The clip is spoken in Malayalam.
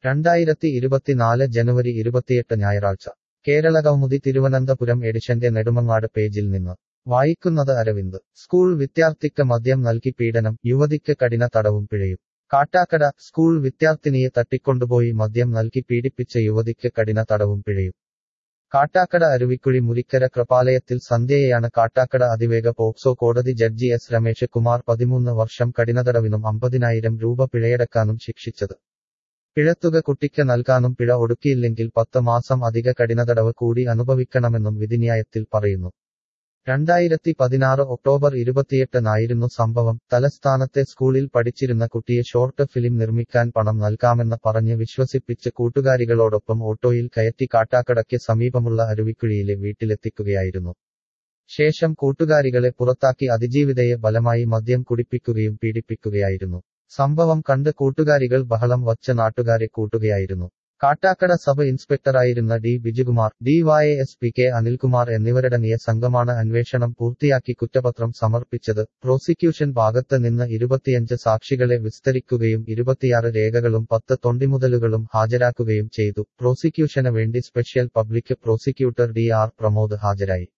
രണ്ടായിരത്തി ഇരുപത്തിനാല് ജനുവരി ഇരുപത്തിയെട്ട് ഞായറാഴ്ച കേരള കൗമുദി തിരുവനന്തപുരം എഡിഷന്റെ നെടുമങ്ങാട് പേജിൽ നിന്ന് വായിക്കുന്നത് അരവിന്ദ് സ്കൂൾ വിദ്യാർത്ഥിക്ക് മദ്യം നൽകി പീഡനം യുവതിക്ക് കഠിന തടവും പിഴയും കാട്ടാക്കട സ്കൂൾ വിദ്യാർത്ഥിനിയെ തട്ടിക്കൊണ്ടുപോയി മദ്യം നൽകി പീഡിപ്പിച്ച യുവതിക്ക് കഠിന തടവും പിഴയും കാട്ടാക്കട അരുവിക്കുഴി മുരിക്കര കൃപാലയത്തിൽ സന്ധ്യയെയാണ് കാട്ടാക്കട അതിവേഗ പോക്സോ കോടതി ജഡ്ജി എസ് രമേശ് കുമാർ പതിമൂന്ന് വർഷം കഠിനതടവിനും അമ്പതിനായിരം രൂപ പിഴയടക്കാനും ശിക്ഷിച്ചത് പിഴത്തുക കുട്ടിക്ക് നൽകാനും പിഴ ഒടുക്കിയില്ലെങ്കിൽ പത്ത് മാസം അധിക കഠിനതടവ് കൂടി അനുഭവിക്കണമെന്നും വിധിന്യായത്തിൽ പറയുന്നു രണ്ടായിരത്തി പതിനാറ് ഒക്ടോബർ ഇരുപത്തിയെട്ടിനായിരുന്നു സംഭവം തലസ്ഥാനത്തെ സ്കൂളിൽ പഠിച്ചിരുന്ന കുട്ടിയെ ഷോർട്ട് ഫിലിം നിർമ്മിക്കാൻ പണം നൽകാമെന്ന് പറഞ്ഞ് വിശ്വസിപ്പിച്ച് കൂട്ടുകാരികളോടൊപ്പം ഓട്ടോയിൽ കയറ്റി കാട്ടാക്കടയ്ക്ക് സമീപമുള്ള അരുവിക്കുഴിയിലെ വീട്ടിലെത്തിക്കുകയായിരുന്നു ശേഷം കൂട്ടുകാരികളെ പുറത്താക്കി അതിജീവിതയെ ബലമായി മദ്യം കുടിപ്പിക്കുകയും പീഡിപ്പിക്കുകയായിരുന്നു സംഭവം കണ്ട് കൂട്ടുകാരികൾ ബഹളം വച്ച് നാട്ടുകാരെ കൂട്ടുകയായിരുന്നു കാട്ടാക്കട സബ് ഇൻസ്പെക്ടറായിരുന്ന D Bijukumar D Y S P K Anilkumar എന്നിവരടങ്ങിയ സംഘമാണ് അന്വേഷണം പൂർത്തിയാക്കി കുറ്റപത്രം സമർപ്പിച്ചത് പ്രോസിക്യൂഷൻ ഭാഗത്ത് നിന്ന് ഇരുപത്തിയഞ്ച് സാക്ഷികളെ വിസ്തരിക്കുകയും ഇരുപത്തിയാറ് രേഖകളും പത്ത് തൊണ്ടിമുതലുകളും ഹാജരാക്കുകയും ചെയ്തു പ്രോസിക്യൂഷന് വേണ്ടി special public prosecutor D R Pramod ഹാജരായി